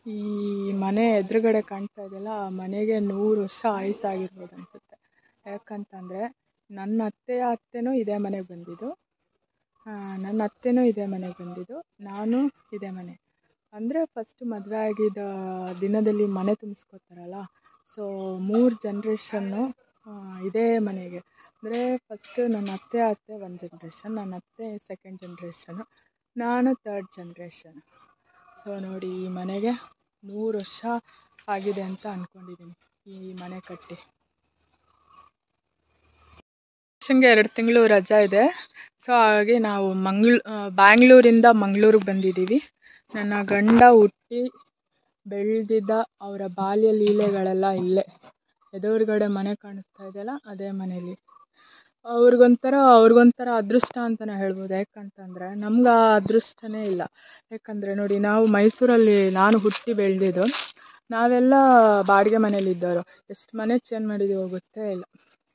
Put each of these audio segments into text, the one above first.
ಈ ಮನೆ ಎದುರುಗಡೆ ಕಾಣ್ತಾ ಇದೆಯಲ್ಲ ಆ ಮನೆಗೆ ನೂರು ವರ್ಷ ಆಯುಸ್ಸಾಗಿರ್ಬೋದು ಅನಿಸುತ್ತೆ ಯಾಕಂತಂದರೆ ನನ್ನ ಅತ್ತೆಯ ಅತ್ತೆನೂ ಇದೇ ಮನೆಗೆ ಬಂದಿದ್ದು ನನ್ನ ಅತ್ತೆನೂ ಇದೇ ಮನೆಗೆ ಬಂದಿದ್ದು ನಾನು ಇದೇ ಮನೆ ಅಂದರೆ ಫಸ್ಟ್ ಮದುವೆ ಆಗಿದ್ದ ದಿನದಲ್ಲಿ ಮನೆ ತುಂಬಿಸ್ಕೊತಾರಲ್ಲ ಸೊ ಮೂರು ಜನ್ರೇಷನ್ನು ಇದೇ ಮನೆಗೆ ಅಂದರೆ ಫಸ್ಟು ನನ್ನ ಅತ್ತೆ ಅತ್ತೆ ಒಂದು ಜನ್ರೇಷನ್ ನನ್ನ ಅತ್ತೆ ಸೆಕೆಂಡ್ ಜನ್ರೇಷನು ನಾನು ತರ್ಡ್ ಜನ್ರೇಷನ್ ಸೊ ನೋಡಿ ಈ ಮನೆಗೆ ನೂರು ವರ್ಷ ಆಗಿದೆ ಅಂತ ಅಂದ್ಕೊಂಡಿದ್ದೀನಿ ಈ ಮನೆ ಕಟ್ಟಿ ವರ್ಷಂಗೆ ಎರಡು ತಿಂಗಳು ರಜಾ ಇದೆ ಸೊ ಹಾಗಾಗಿ ನಾವು ಮಂಗ್ಳೂ ಬ್ಯಾಂಗ್ಳೂರಿಂದ ಮಂಗಳೂರಿಗೆ ಬಂದಿದ್ದೀವಿ ನನ್ನ ಗಂಡ ಹುಟ್ಟಿ ಬೆಳೆದಿದ್ದ ಅವರ ಬಾಲ್ಯ ಲೀಲೆಗಳೆಲ್ಲ ಇಲ್ಲೇ ಎದುರುಗಡೆ ಮನೆ ಕಾಣಿಸ್ತಾ ಇದೆಯಲ್ಲ ಅದೇ ಮನೇಲಿ ಅವ್ರಿಗೊಂಥರ ಅವ್ರಿಗೊಂಥರ ಅದೃಷ್ಟ ಅಂತಲೇ ಹೇಳ್ಬೋದು ಯಾಕಂತಂದರೆ ನಮ್ಗೆ ಆ ಅದೃಷ್ಟನೇ ಇಲ್ಲ ಯಾಕಂದರೆ ನೋಡಿ ನಾವು ಮೈಸೂರಲ್ಲಿ ನಾನು ಹುಟ್ಟಿ ಬೆಳೆದಿದ್ದು ನಾವೆಲ್ಲ ಬಾಡಿಗೆ ಮನೇಲಿದ್ದವರು ಎಷ್ಟು ಮನೆ ಚೇಂಜ್ ಮಾಡಿದ್ದೀವೋ ಗೊತ್ತೇ ಇಲ್ಲ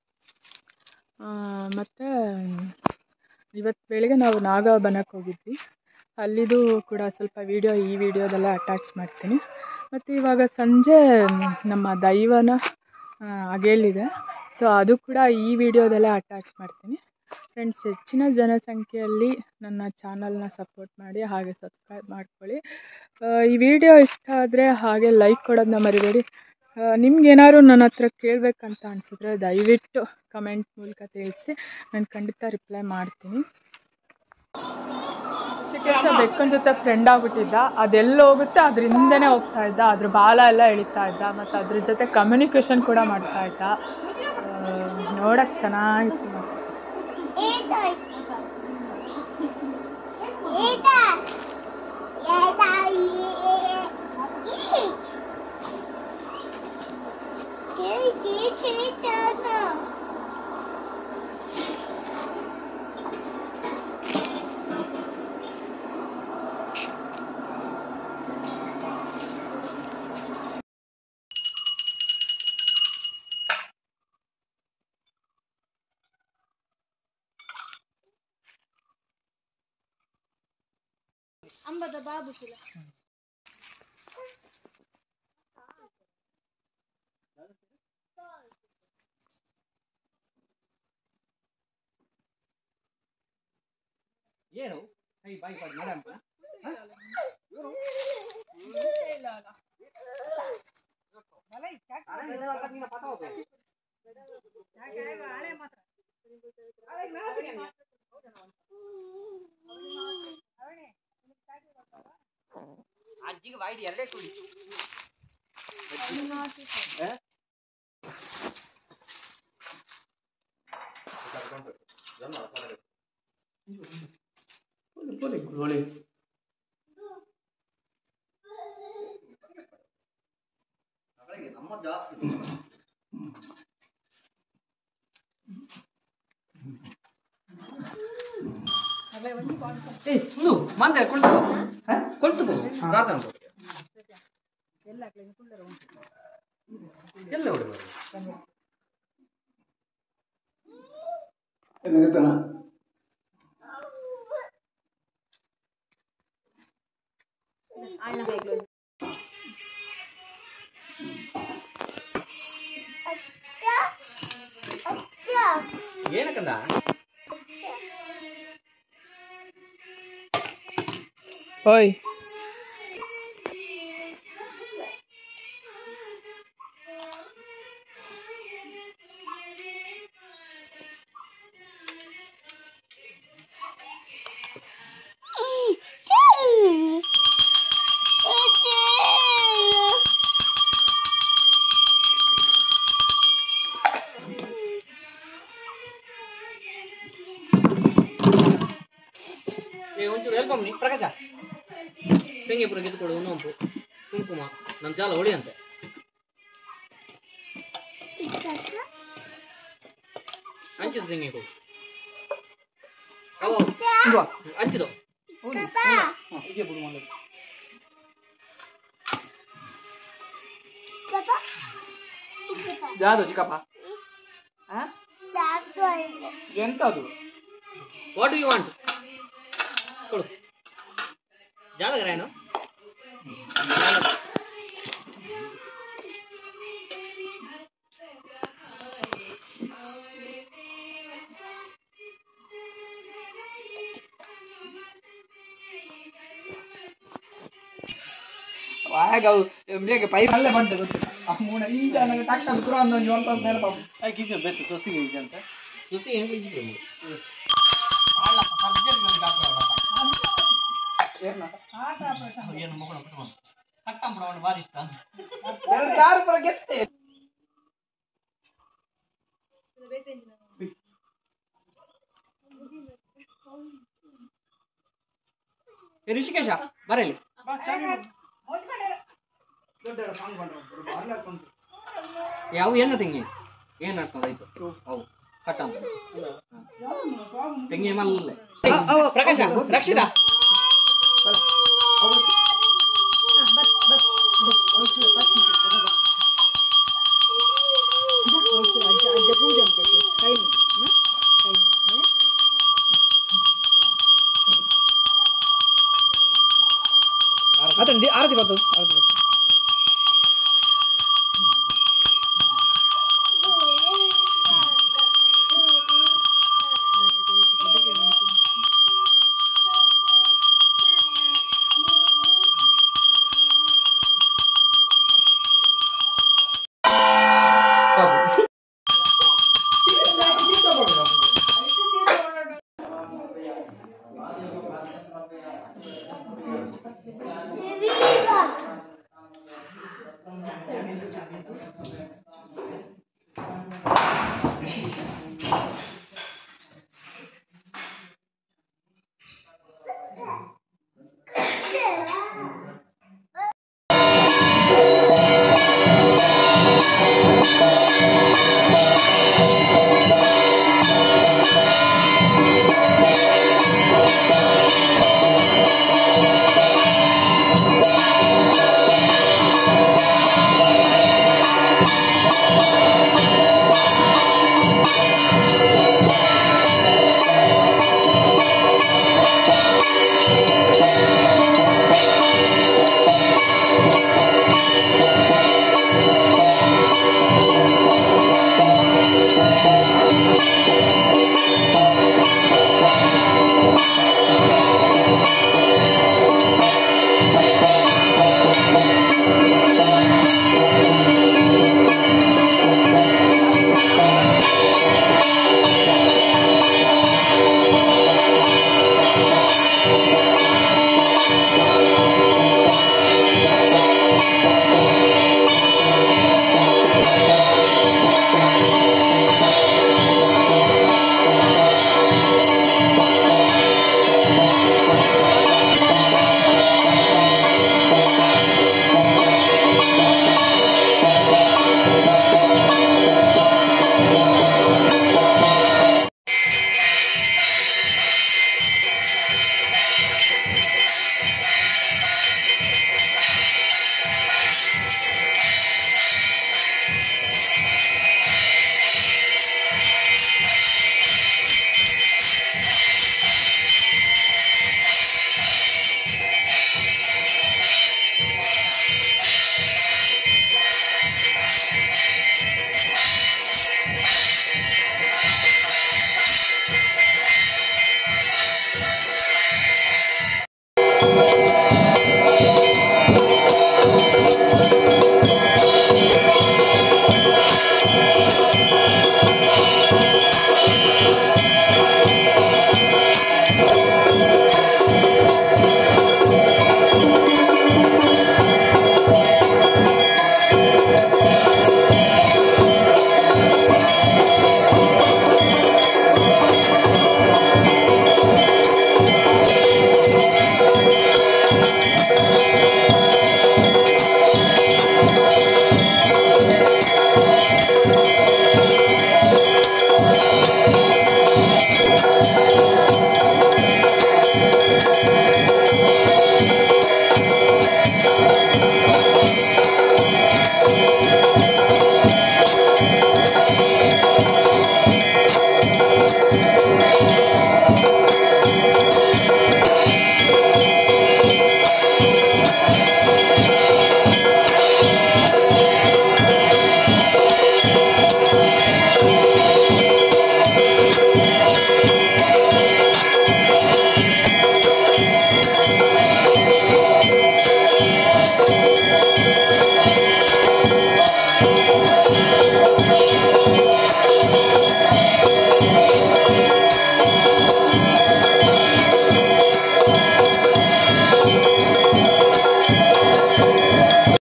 ಮತ್ತು ಇವತ್ತು ಬೆಳಿಗ್ಗೆ ನಾವು ನಾಗಬನಕ್ಕೆ ಹೋಗಿದ್ವಿ ಅಲ್ಲಿದು ಕೂಡ ಸ್ವಲ್ಪ ವೀಡಿಯೋ ಈ ವಿಡಿಯೋದಲ್ಲೇ ಅಟ್ಯಾಚ್ ಮಾಡ್ತೀನಿ ಮತ್ತು ಇವಾಗ ಸಂಜೆ ನಮ್ಮ ದೈವನ ಅಗೇಲಿದೆ ಸೊ ಅದು ಕೂಡ ಈ ವಿಡಿಯೋದಲ್ಲೇ ಅಟ್ಯಾಚ್ ಮಾಡ್ತೀನಿ ಫ್ರೆಂಡ್ಸ್ ಹೆಚ್ಚಿನ ಜನಸಂಖ್ಯೆಯಲ್ಲಿ ನನ್ನ ಚಾನಲ್ನ ಸಪೋರ್ಟ್ ಮಾಡಿ ಹಾಗೆ ಸಬ್ಸ್ಕ್ರೈಬ್ ಮಾಡ್ಕೊಳ್ಳಿ ಈ ವಿಡಿಯೋ ಇಷ್ಟ ಆದರೆ ಹಾಗೆ ಲೈಕ್ ಕೊಡೋದನ್ನ ಮರಿಬೇಡಿ ನಿಮ್ಗೇನಾದ್ರು ನನ್ನ ಹತ್ರ ಕೇಳಬೇಕಂತ ಅನಿಸಿದ್ರೆ ದಯವಿಟ್ಟು ಕಮೆಂಟ್ ಮೂಲಕ ತಿಳಿಸಿ ನಾನು ಖಂಡಿತ ರಿಪ್ಲೈ ಮಾಡ್ತೀನಿ ಚಿಕಿತ್ಸೆ ಬೆಕ್ಕನ ಜೊತೆ ಫ್ರೆಂಡ್ ಆಗ್ಬಿಟ್ಟಿದ್ದ ಅದೆಲ್ಲ ಹೋಗುತ್ತೆ ಅದ್ರ ಹಿಂದೆನೇ ಹೋಗ್ತಾ ಇದ್ದ ಅದ್ರ ಬಾಲ ಎಲ್ಲ ಎಳಿತಾ ಇದ್ದ ಮತ್ತು ಅದ್ರ ಜೊತೆ ಕಮ್ಯುನಿಕೇಷನ್ ಕೂಡ ಮಾಡ್ತಾ ಇದ್ದ ನೋಡೋಕ್ಕೆ ಚೆನ್ನಾಗಿತ್ತು ಮತ್ತು ಅಂಬದ ಬಾಬು ಸುಲ ಏನು ಕೈ ಬಾಯಿ ಬಾಯಿ ಮೇಡಮ್ ಅಜ್ಜಿಗೆ ಬಾಯಿಡಿ ಎರಡೇ ಕುಡಿ ನಮ್ಮ ಜಾಸ್ತಿ ಏ ಸುಳ್ಳು ಮಂದೆ ಕೊಂಡು ಕೊಳ್ತು ಪ್ರಾರ್ಥನೆ ಕೊಡು ಎಲ್ಲ ಹೊಡೆದು ಏನಕ್ಕಂದ ಓಯ್ ಏ ಒಂಚೂರು ವೆಲ್ಕಮ್ ನೀ ಪ್ರಕಾಶ ತೆಂಗಿಪುರ ಗೆದ್ದುಕೊಡು ಇನ್ನೊಂದು ಕುಂಕುಮ ನನ್ನ ಜಾಲ ಹೊಡಿ ಅಂತೆ ಹಂಚಿದ ತೆಂಗಿ ಕೊಡು ಅವ ಹಂಚಿದು ಹೀಗೆ ಬಿಡು ಮಾಡೋದು ಯಾವುದು ಚಿಕ್ಕಪ್ಪ ಎಂತದು ವಾಟ್ ಯು ವಾಂಟ್ ಕೊಡು ಜಾತಕರ ಏನು ಆಗ ಅವು ಬೇಗ ಪೈ ಅಲ್ಲೇ ಬಂದೆ ಗೊತ್ತಿಲ್ಲ ಆ ಮೂಣ ಈಗ ನನಗೆ ಟಕ್ ಅಂತ ಕುರ ಒಂದು ಒಂದು ಸ್ವಲ್ಪ ನೆನಪು ಯಾಕೆ ಈಗ ಬೇಕು ತೊಸಿಗೆ ಈಜ ಅಂತ ಜೊತೆ ಏನು ಬಿದ್ದಿದೆ ನೋಡಿ. ಏನು ಮಗಳು ಬಿಟ್ಟು ಬಂದು. ಕಟ್ಟಂಬಡ ಅವನು ಭಾರಿ ಇಷ್ಟ ಅಂತ ಎರಡು ಕಾರು ಪರ ಗೆತ್ತೆ ಏ, ಋಷಿಕೇಶ ಬರಲಿ ಯಾವ ಏನು ತೆಂಗಿ ಏನು ಆಗ್ತದ ಆಯ್ತು ಅವು ಕಟ್ಟಂಬ ತೆಂಗಿ ಮಲ್ಲ ಪ್ರಕಾಶ ರಕ್ಷಿತ ಅದನ್ನ ಆರತಿ ಬರ್ತದೆ ಆರತಿ ಬರ್ತದೆ Thank